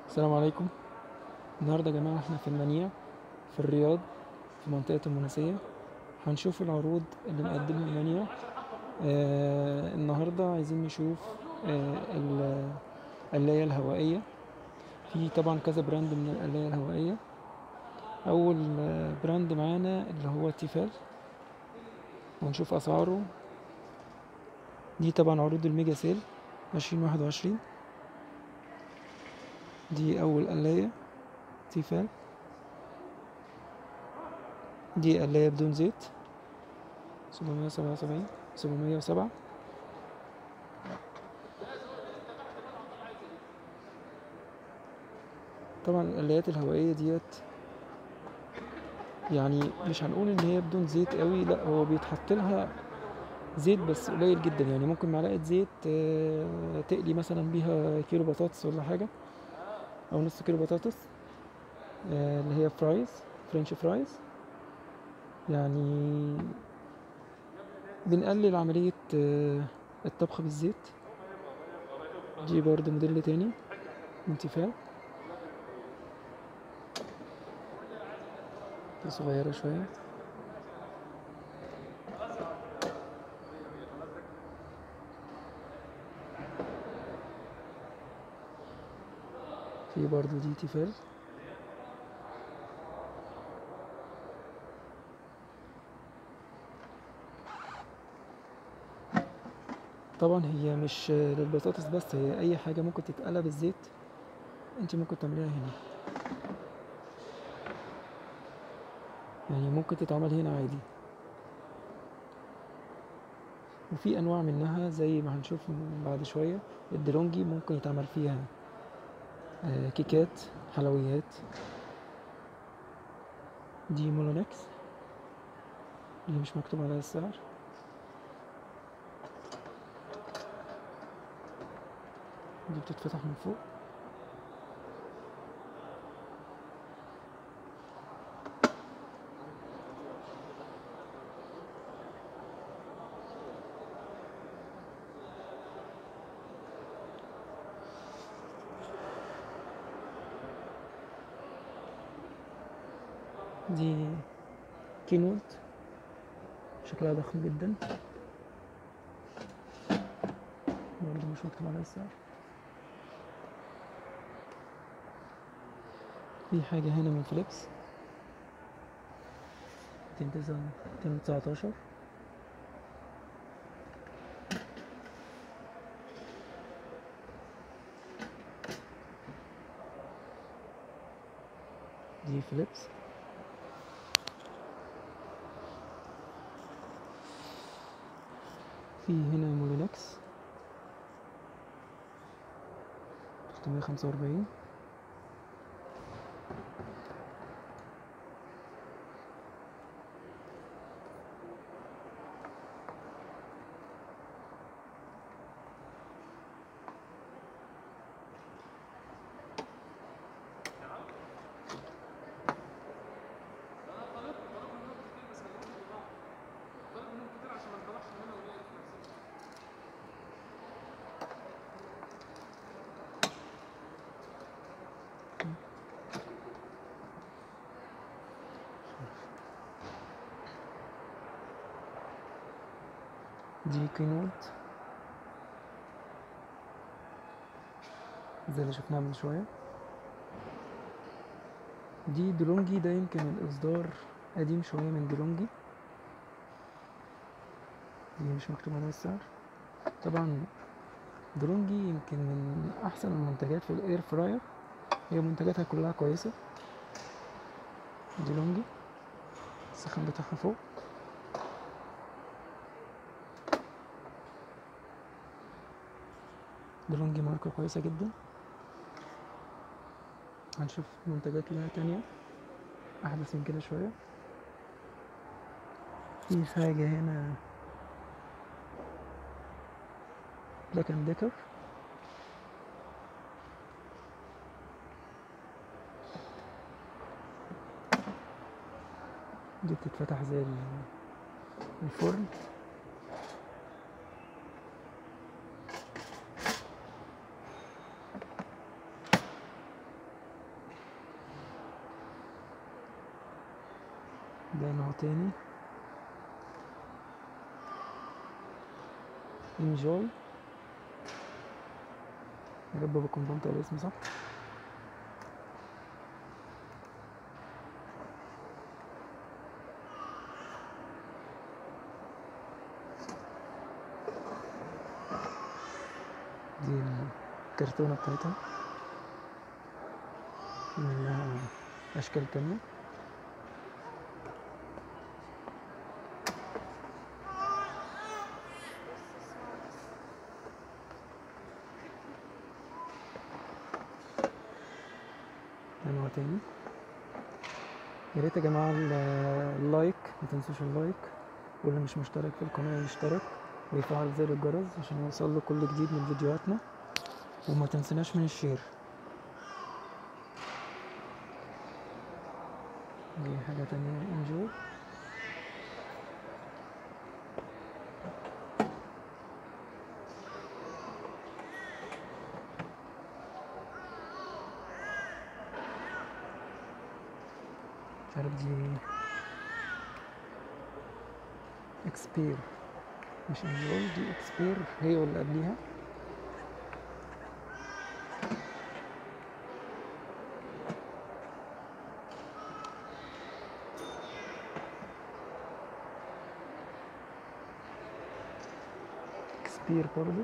السلام عليكم النهاردة يا جماعة احنا في المنيع في الرياض في منطقة المنوفية هنشوف العروض اللي مقدمها المنيع آه النهاردة عايزين نشوف آه ال- القلاية الهوائية في طبعا كذا براند من القلاية الهوائية أول آه، براند معانا اللي هو تيفال ونشوف أسعاره دي طبعا عروض الميجا سيل عشرين واحد وعشرين دي أول قلاية تيفال دي قلاية بدون زيت سبعمية سبعة وسبعين سبعمية وسبعة طبعا القلايات الهوائية ديت يعني مش هنقول ان هي بدون زيت قوي لا هو بيتحط لها زيت بس قليل جدا يعني ممكن معلقة زيت آه، تقلي مثلا بيها كيلو بطاطس ولا حاجة او نص كيلو بطاطس آه، اللي هي فرايز فرنش فرايز يعني بنقلل عملية آه، الطبخ بالزيت دي برضه موديل تاني من تيفال دي صغيرة شوية في برضه دي تيفال طبعا هي مش للبطاطس بس هي اي حاجة ممكن تتقلى بالزيت انت ممكن تعمليها هنا يعني ممكن تتعمل هنا عادي وفي انواع منها زي ما هنشوف بعد شوية الدلونجي ممكن يتعمل فيها آه، كيكات حلويات دي مولونكس اللي مش مكتوب عليها السعر دي بتتفتح من فوق دي كينوت شكلها ضخم جدا برضه مش مكتوب عليها السعر في حاجة هنا من فليبس ميتين تسعتاشر دي فليبس في هنا مولينكس تلتمية خمسة وأربعين دي كينوت زي اللي شفناها من شوية دي دلونجي ده يمكن الإصدار قديم شوية من دلونجي دي مش مكتوب عليها السعر طبعا دلونجي يمكن من أحسن المنتجات في الإير فراير هي منتجاتها كلها كويسة دلونجي السخان بتاعها فوق دلونجي ماركة كويسة جدا هنشوف منتجات لها تانية أحدث من كده شوية في حاجة هنا بلاك اند ديكر دي بتتفتح زي ال- الفرن ده نوع تاني انجوي يا رب بكون بنطق الاسم صح دي الكرتونة بتاعتها في منها أشكال تانية ده نوع تاني يا ريت يا جماعة ال- اللايك متنسوش اللايك واللي مش مشترك في القناة يشترك ويفعل زر الجرس عشان يوصل كل جديد من فيديوهاتنا وما تنسناش من الشير دي حاجة تانية انجوي مش عارف دي اكسبير مش انجوي دي اكسبير هي واللي قبليها اكسبير برضو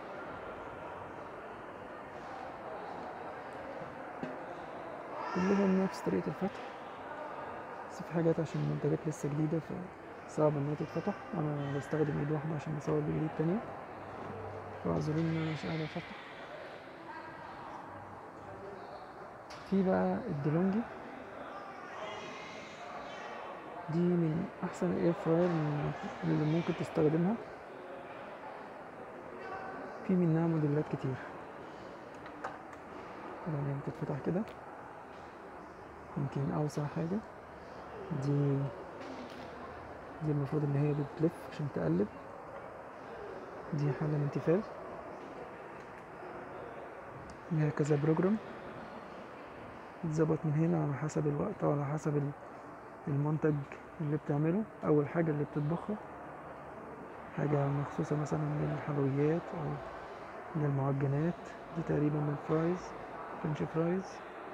كلهم نفس طريقة الفتح بس في حاجات عشان المنتجات لسه جديدة فصعب انها تتفتح انا بستخدم ايد واحدة عشان بصور بالايد التانية فاعذروني ان انا مش قادر افتح في بقى الديلونجي دي من احسن الاير فراير اللي ممكن تستخدمها في منها موديلات كتير طبعا هي بتتفتح كده يمكن اوسع حاجة دي دي المفروض ان هي بتلف عشان تقلب دي حالة من تيفال ليها كذا بروجرام تظبط من هنا على حسب الوقت او على حسب ال- المنتج اللي بتعمله او الحاجة اللي بتطبخها حاجة مخصوصة مثلا للحلويات او للمعجنات دي تقريبا للفرايز فرنش فرايز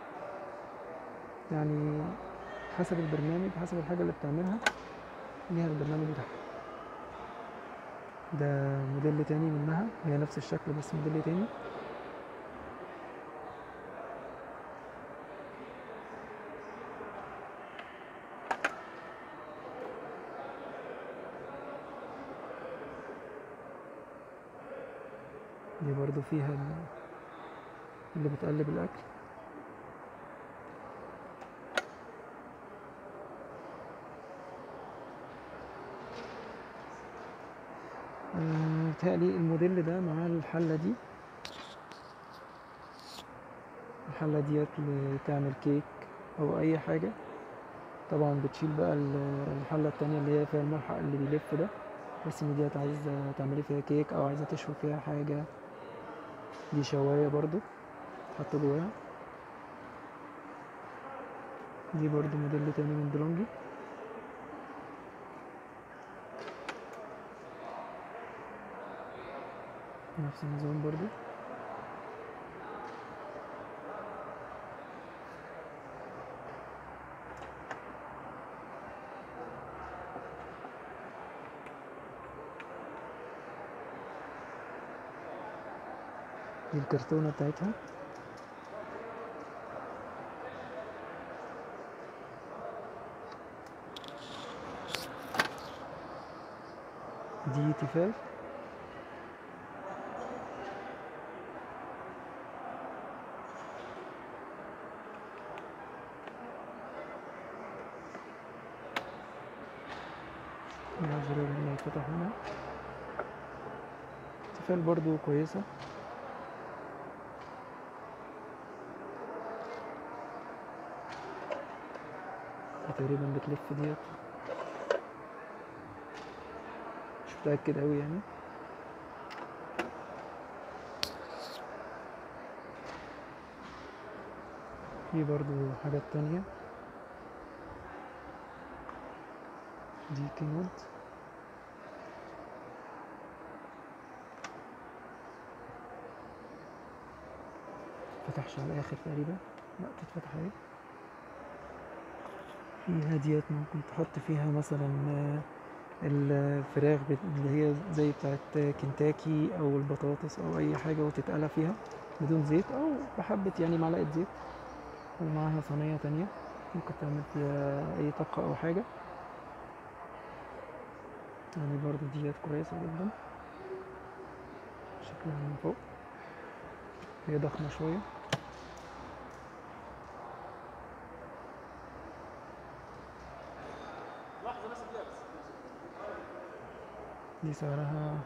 يعني حسب البرنامج حسب الحاجة اللي بتعملها ليها البرنامج بتاعها ده موديل تاني منها هي نفس الشكل بس موديل تاني دي برضو فيها ال- اللي بتقلب الأكل آه، متهيألي الموديل ده معاه الحلة دي الحلة ديت لتعمل كيك أو أي حاجة طبعا بتشيل بقى ال- الحلة التانية اللي هي فيها الملحق اللي بيلف ده بس ان ديت عايزة تعملي فيها كيك أو عايزة تشوي فيها حاجة دي شواية برضو تحط جواها دي برضو موديل تاني من ديلونجي نفس النظام برضو دي الكرتونة بتاعتها دي تيفال لها زرار هنا يتفتح هنا تيفال برضو كويسة تقريبا بتلف ديت مش متأكد أوي يعني في برضو حاجات تانية دي كينود فتحش على الاخر تقريبا لا تتفتح اهي فيها ديت ممكن تحط فيها مثلا آه، الفراخ بت- اللي هي زي بتاعت كنتاكي او البطاطس او اي حاجة وتتقلى فيها بدون زيت او بحبة يعني معلقة زيت ومعاها صينية تانية ممكن تعمل فيها اي طبخة او حاجة يعني برضو ديت كويسة جدا شكلها من فوق هي ضخمة شوية دي سعرها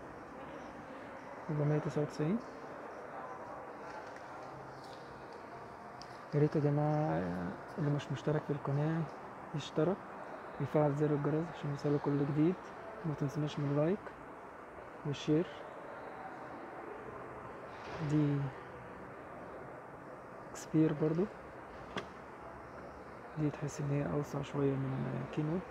499 يا ريت يا جماعة اللي مش مشترك في القناة يشترك ويفعل زر الجرس عشان يوصله كل جديد ما تنسوناش من اللايك والشير دي اكسبير برضو دي تحس ان هي اوسع شوية من كينوت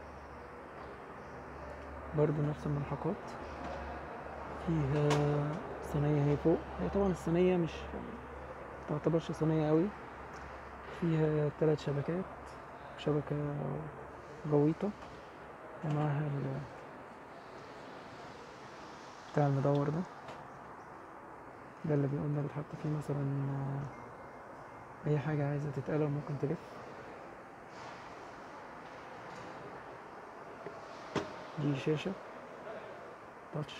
برضو نفس الملحقات فيها صينية هي فوق هي طبعا الصينية مش تعتبرش صينية قوي فيها ثلاث شبكات شبكة غويطة ومعاها ال- بتاع المدور ده ده اللي بيقولنا بتحط فيه مثلا آه، أي حاجة عايزة تتقلى ممكن تلف دي شاشة تاتش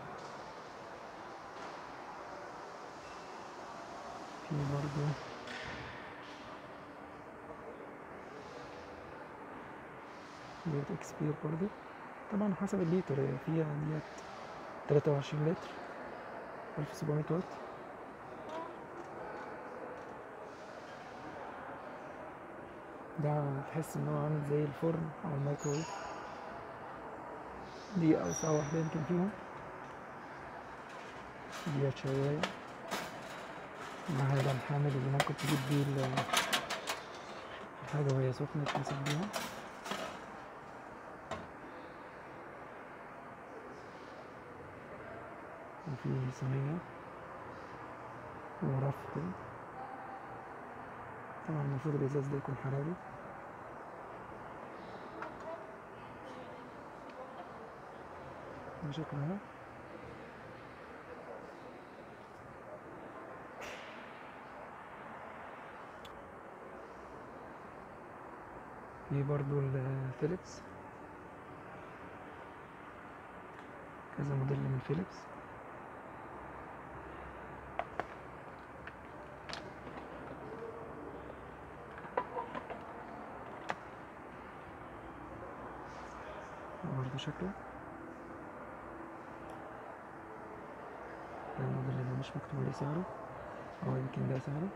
في برضو ديت اكسبير برضو طبعا حسب الليتر هي فيها ديت تلاتة وعشرين لتر ألف سبعمية واط ده تحس ان هو عامل زي الفرن او الميكرويف دي اوسع واحدة يمكن فيهم ديت شواية معاها ده الحامل اللي ممكن تجيب بيه ال- الحاجة وهي سخنة تمسك بيها وفي صينية ورف كده طبعا المفروض الإزاز ده يكون حراري ده شكلها دي برضو الفيليبس كذا موديل من فيليبس ده برضو شكله ده الموديل اللي مش مكتوب عليه سعره أو يمكن ده سعره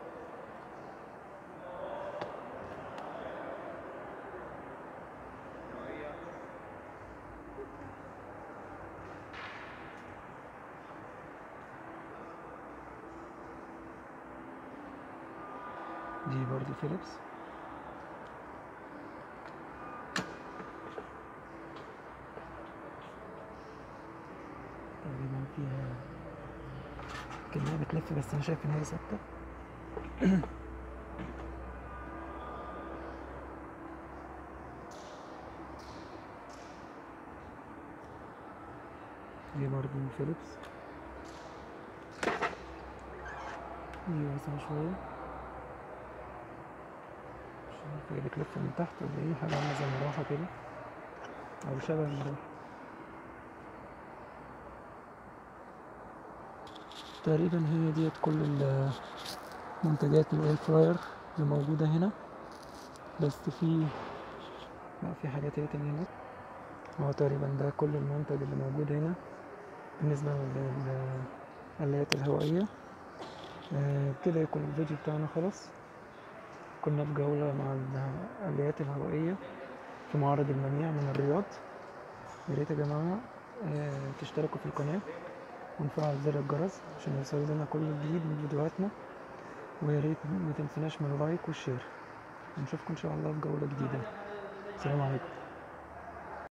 دي برضو فيليبس تقريبا فيها كأنها بتلف بس أنا شايف إن هي ثابتة دي برضو من فيليبس دي واسعة شوية مش عارف هي بتلف من تحت ولا ايه حاجة عاملة زي المروحة كده أو شبه المروحة تقريبا هي ديت كل المنتجات الاير فراير اللي موجودة هنا بس في لا في حاجات ايه تانية هناك هو تقريبا ده كل المنتج اللي موجود هنا بالنسبة للآلات الهوائية آه، كده يكون الفيديو بتاعنا خلص كنا في جولة مع الآليات الهوائية في معرض المنيع من الرياض يا ريت يا جماعة آه، تشتركوا في القناة ونفعل زر الجرس عشان يوصل لنا كل جديد من فيديوهاتنا ويا ريت ما تنسوناش من اللايك والشير ونشوفكم ان شاء الله في جولة جديدة السلام عليكم